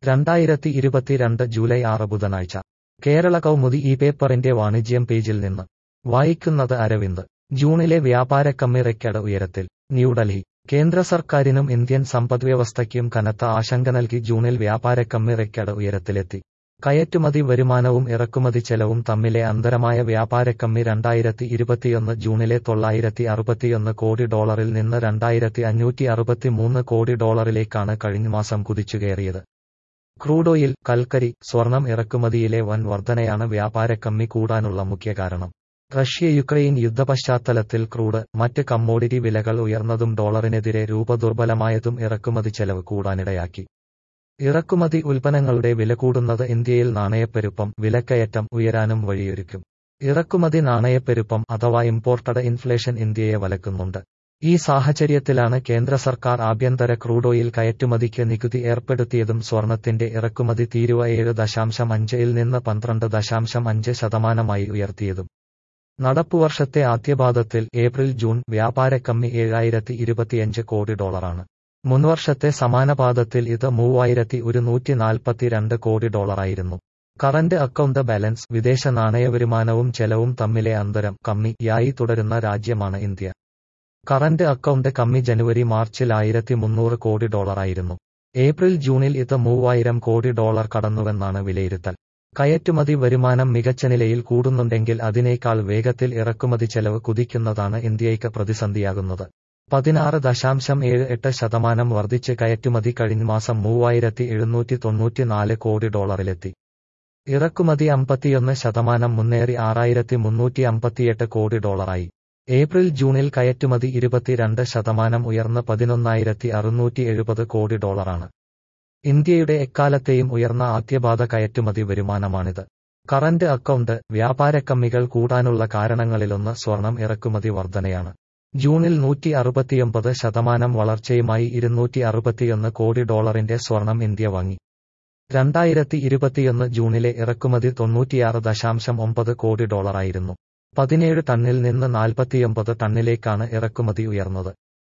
രണ്ടായിരത്തി ഇരുപത്തിരണ്ട് ജൂലൈ ആറ് ബുധനാഴ്ച കേരള കൗമുദി ഈ പേപ്പറിന്റെ വാണിജ്യം പേജിൽ നിന്ന് വായിക്കുന്നത് അരവിന്ദ് ജൂണിലെ വ്യാപാരക്കമ്മി റെക്കോർഡ് ഉയരത്തിൽ ന്യൂഡൽഹി കേന്ദ്ര സർക്കാരിനും ഇന്ത്യൻ സമ്പദ്വ്യവസ്ഥയ്ക്കും കനത്ത ആശങ്ക നൽകി ജൂണിൽ വ്യാപാരക്കമ്മി റെക്കോർഡ് ഉയരത്തിലെത്തി കയറ്റുമതി വരുമാനവും ഇറക്കുമതി ചെലവും തമ്മിലെ അന്തരമായ വ്യാപാരക്കമ്മി രണ്ടായിരത്തി ഇരുപത്തിയൊന്ന് ജൂണിലെ തൊള്ളായിരത്തി അറുപത്തിയൊന്ന് കോടി ഡോളറിൽ നിന്ന് രണ്ടായിരത്തി അഞ്ഞൂറ്റി അറുപത്തിമൂന്ന് കോടി ഡോളറിലേക്കാണ് കഴിഞ്ഞ മാസം കുതിച്ചുകയറിയത് ക്രൂഡ് ഓയിൽ കൽക്കരി സ്വർണം ഇറക്കുമതിയിലെ വൻ വർധനയാണ് വ്യാപാരക്കമ്മി കൂടാനുള്ള മുഖ്യ കാരണം റഷ്യ യുക്രൈൻ യുദ്ധപശ്ചാത്തലത്തിൽ ക്രൂഡ് മറ്റ് കമ്മോഡിറ്റി വിലകൾ ഉയർന്നതും ഡോളറിനെതിരെ രൂപ ദുർബലമായതും ഇറക്കുമതി ചെലവ് കൂടാനിടയാക്കി ഇറക്കുമതി ഉൽപ്പന്നങ്ങളുടെ വില കൂടുന്നത് ഇന്ത്യയിൽ നാണയപ്പെരുപ്പം വിലക്കയറ്റം ഉയരാനും വഴിയൊരുക്കും ഇറക്കുമതി നാണയപ്പെരുപ്പം അഥവാ ഇമ്പോർട്ടഡ് ഇൻഫ്ലേഷൻ ഇന്ത്യയെ വലക്കുന്നുണ്ട് ഈ സാഹചര്യത്തിലാണ് കേന്ദ്ര സർക്കാർ ആഭ്യന്തര ക്രൂഡ് ഓയിൽ കയറ്റുമതിക്ക് നികുതി ഏർപ്പെടുത്തിയതും സ്വർണത്തിന്റെ ഇറക്കുമതി തീരുവ ഏഴ് ദശാംശം അഞ്ചിൽ നിന്ന് പന്ത്രണ്ട് ദശാംശം അഞ്ച് ശതമാനമായി ഉയർത്തിയതും നടപ്പുവർഷത്തെ ആദ്യപാദത്തിൽ ഏപ്രിൽ ജൂൺ വ്യാപാരക്കമ്മി ഏഴായിരത്തി ഇരുപത്തിയഞ്ച് കോടി ഡോളറാണ് മുൻവർഷത്തെ സമാന പാദത്തിൽ ഇത് മൂവായിരത്തി ഒരുന്നൂറ്റി നാൽപ്പത്തിരണ്ട് കോടി ഡോളറായിരുന്നു കറന്റ് അക്കൗണ്ട് ബാലൻസ് വിദേശ നാണയവരുമാനവും ചെലവും തമ്മിലെ അന്തരം കമ്മിയായി തുടരുന്ന രാജ്യമാണ് ഇന്ത്യ കറന്റ് അക്കൗണ്ട് കമ്മി ജനുവരി മാർച്ചിൽ ആയിരത്തി മുന്നൂറ് കോടി ഡോളറായിരുന്നു ഏപ്രിൽ ജൂണിൽ ഇത് മൂവായിരം കോടി ഡോളർ കടന്നുവെന്നാണ് വിലയിരുത്തൽ കയറ്റുമതി വരുമാനം മികച്ച നിലയിൽ കൂടുന്നുണ്ടെങ്കിൽ അതിനേക്കാൾ വേഗത്തിൽ ഇറക്കുമതി ചെലവ് കുതിക്കുന്നതാണ് ഇന്ത്യയ്ക്ക് പ്രതിസന്ധിയാകുന്നത് പതിനാറ് ദശാംശം ഏഴ് എട്ട് ശതമാനം വർദ്ധിച്ച് കയറ്റുമതി കഴിഞ്ഞ മാസം മൂവായിരത്തി എഴുന്നൂറ്റി തൊണ്ണൂറ്റിനാല് കോടി ഡോളറിലെത്തി ഇറക്കുമതി അമ്പത്തിയൊന്ന് ശതമാനം മുന്നേറി ആറായിരത്തി മുന്നൂറ്റി അമ്പത്തിയെട്ട് കോടി ഡോളറായി ഏപ്രിൽ ജൂണിൽ കയറ്റുമതി ഇരുപത്തിരണ്ട് ശതമാനം ഉയർന്ന് പതിനൊന്നായിരത്തി അറുന്നൂറ്റി എഴുപത് കോടി ഡോളറാണ് ഇന്ത്യയുടെ എക്കാലത്തെയും ഉയർന്ന ആദ്യപാദ കയറ്റുമതി വരുമാനമാണിത് കറന്റ് അക്കൗണ്ട് വ്യാപാരക്കമ്മികൾ കൂടാനുള്ള കാരണങ്ങളിലൊന്ന് സ്വർണം ഇറക്കുമതി വർധനയാണ് ജൂണിൽ നൂറ്റി അറുപത്തിയൊമ്പത് ശതമാനം വളർച്ചയുമായി ഇരുന്നൂറ്റി അറുപത്തിയൊന്ന് കോടി ഡോളറിന്റെ സ്വർണം ഇന്ത്യ വാങ്ങി രണ്ടായിരത്തി ഇരുപത്തിയൊന്ന് ജൂണിലെ ഇറക്കുമതി തൊണ്ണൂറ്റിയാറ് ദശാംശം ഒമ്പത് കോടി ഡോളറായിരുന്നു പതിനേഴ് ടണ്ണിൽ നിന്ന് നാൽപ്പത്തിയൊമ്പത് ടണ്ണിലേക്കാണ് ഇറക്കുമതി ഉയർന്നത്